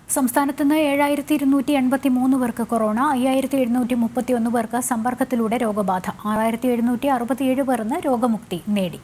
സംസ്ഥാനത്ത് നിന്ന് ഏഴായിരത്തി ഇരുന്നൂറ്റി എൺപത്തി മൂന്ന് പേർക്ക് കൊറോണ അയ്യായിരത്തി എഴുന്നൂറ്റി മുപ്പത്തി ഒന്ന് പേർക്ക് സമ്പർക്കത്തിലൂടെ രോഗബാധ ആറായിരത്തി എഴുന്നൂറ്റി അറുപത്തിയേഴ് പേർ ഇന്ന് രോഗമുക്തി നേടി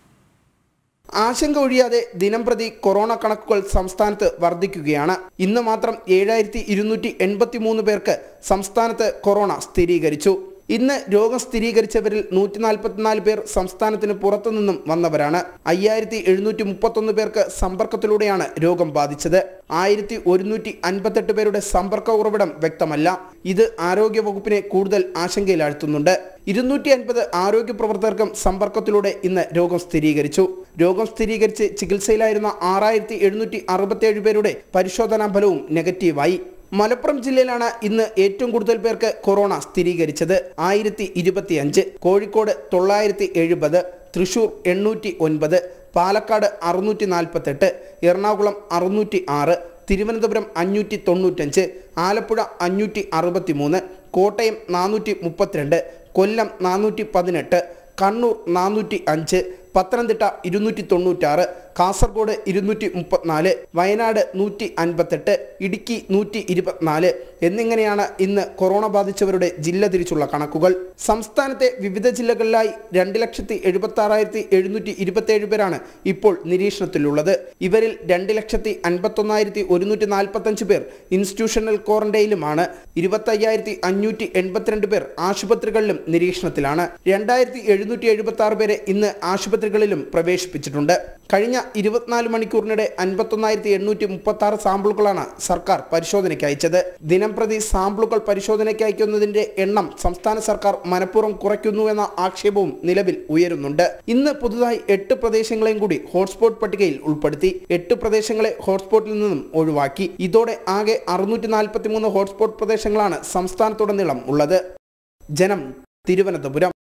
ആശങ്ക ഒഴിയാതെ ദിനം പ്രതി കൊറോണ കണക്കുകൾ സംസ്ഥാനത്ത് വർദ്ധിക്കുകയാണ് ഇന്ന് മാത്രം ഏഴായിരത്തി ഇരുന്നൂറ്റി എൺപത്തി മൂന്ന് പേർക്ക് സംസ്ഥാനത്ത് കൊറോണ സ്ഥിരീകരിച്ചു ഇന്ന് രോഗം സ്ഥിരീകരിച്ചവരിൽ നൂറ്റി നാൽപ്പത്തിനാല് പേർ സംസ്ഥാനത്തിന് പുറത്തുനിന്നും വന്നവരാണ് അയ്യായിരത്തി എഴുന്നൂറ്റി മുപ്പത്തൊന്ന് പേർക്ക് സമ്പർക്കത്തിലൂടെയാണ് രോഗം ബാധിച്ചത് ആയിരത്തി ഒരുന്നൂറ്റി അൻപത്തെട്ട് പേരുടെ സമ്പർക്ക ഉറവിടം വ്യക്തമല്ല ഇത് ആരോഗ്യ വകുപ്പിനെ കൂടുതൽ ആശങ്കയിലാഴ്ത്തുന്നുണ്ട് ഇരുന്നൂറ്റി അൻപത് ആരോഗ്യ പ്രവർത്തകർക്കും സമ്പർക്കത്തിലൂടെ ഇന്ന് രോഗം സ്ഥിരീകരിച്ചു രോഗം സ്ഥിരീകരിച്ച് ചികിത്സയിലായിരുന്ന ആറായിരത്തി എഴുന്നൂറ്റി അറുപത്തിയേഴ് പേരുടെ പരിശോധനാ ഫലവും നെഗറ്റീവായി മലപ്പുറം ജില്ലയിലാണ് ഇന്ന് ഏറ്റവും കൂടുതൽ പേർക്ക് കൊറോണ സ്ഥിരീകരിച്ചത് ആയിരത്തി ഇരുപത്തിയഞ്ച് കോഴിക്കോട് തൊള്ളായിരത്തി എഴുപത് തൃശൂർ എണ്ണൂറ്റി ഒൻപത് പാലക്കാട് അറുന്നൂറ്റി നാൽപ്പത്തെട്ട് എറണാകുളം അറുന്നൂറ്റി ആറ് തിരുവനന്തപുരം അഞ്ഞൂറ്റി തൊണ്ണൂറ്റഞ്ച് ആലപ്പുഴ അഞ്ഞൂറ്റി അറുപത്തി മൂന്ന് കോട്ടയം നാനൂറ്റി മുപ്പത്തിരണ്ട് കൊല്ലം നാനൂറ്റി പതിനെട്ട് കണ്ണൂർ നാനൂറ്റി അഞ്ച് പത്തനംതിട്ട ഇരുന്നൂറ്റി തൊണ്ണൂറ്റാറ് കാസർഗോഡ് ഇരുന്നൂറ്റി മുപ്പത്തിനാല് വയനാട് നൂറ്റി അൻപത്തെട്ട് ഇടുക്കി നൂറ്റി ഇരുപത്തിനാല് എന്നിങ്ങനെയാണ് ഇന്ന് കൊറോണ ബാധിച്ചവരുടെ ജില്ല തിരിച്ചുള്ള കണക്കുകൾ സംസ്ഥാനത്തെ വിവിധ ജില്ലകളിലായി രണ്ട് ലക്ഷത്തി എഴുപത്തി ആറായിരത്തി എഴുന്നൂറ്റി ഇരുപത്തിയേഴ് പേരാണ് ഇപ്പോൾ നിരീക്ഷണത്തിലുള്ളത് ഇവരിൽ രണ്ട് ലക്ഷത്തി അൻപത്തൊന്നായിരത്തി ഒരുന്നൂറ്റി നാൽപ്പത്തഞ്ച് പേർ ഇൻസ്റ്റിറ്റ്യൂഷണൽ ക്വാറന്റൈനിലുമാണ് ഇരുപത്തയ്യായിരത്തി അഞ്ഞൂറ്റി എൺപത്തിരണ്ട് പേർ ആശുപത്രികളിലും നിരീക്ഷണത്തിലാണ് രണ്ടായിരത്തി എഴുന്നൂറ്റി എഴുപത്തി ആറ് പേരെ ഇന്ന് ആശുപത്രികളിലും പ്രവേശിപ്പിച്ചിട്ടുണ്ട് കഴിഞ്ഞ ഇരുപത്തിനാല് മണിക്കൂറിനിടെ അൻപത്തൊന്നായിരത്തി എണ്ണൂറ്റി മുപ്പത്തി ആറ് സാമ്പിളുകളാണ് സർക്കാർ പരിശോധനയ്ക്ക് അയച്ചത് ദിനം പ്രതി സാമ്പിളുകൾ പരിശോധനയ്ക്ക് അയക്കുന്നതിന്റെ എണ്ണം സംസ്ഥാന സർക്കാർ മനഃപൂർവ്വം കുറയ്ക്കുന്നുവെന്ന ആക്ഷേപവും നിലവിൽ ഉയരുന്നുണ്ട് ഇന്ന് പുതുതായി എട്ട് പ്രദേശങ്ങളെയും കൂടി ഹോട്ട്സ്പോട്ട് പട്ടികയിൽ ഉൾപ്പെടുത്തി എട്ട് പ്രദേശങ്ങളെ ഹോട്ട്സ്പോട്ടിൽ നിന്നും ഒഴിവാക്കി ഇതോടെ ആകെ അറുന്നൂറ്റി നാൽപ്പത്തി മൂന്ന് ഹോട്ട്സ്പോട്ട് പ്രദേശങ്ങളാണ് സംസ്ഥാനത്തുടനീളം ഉള്ളത് ജനം തിരുവനന്തപുരം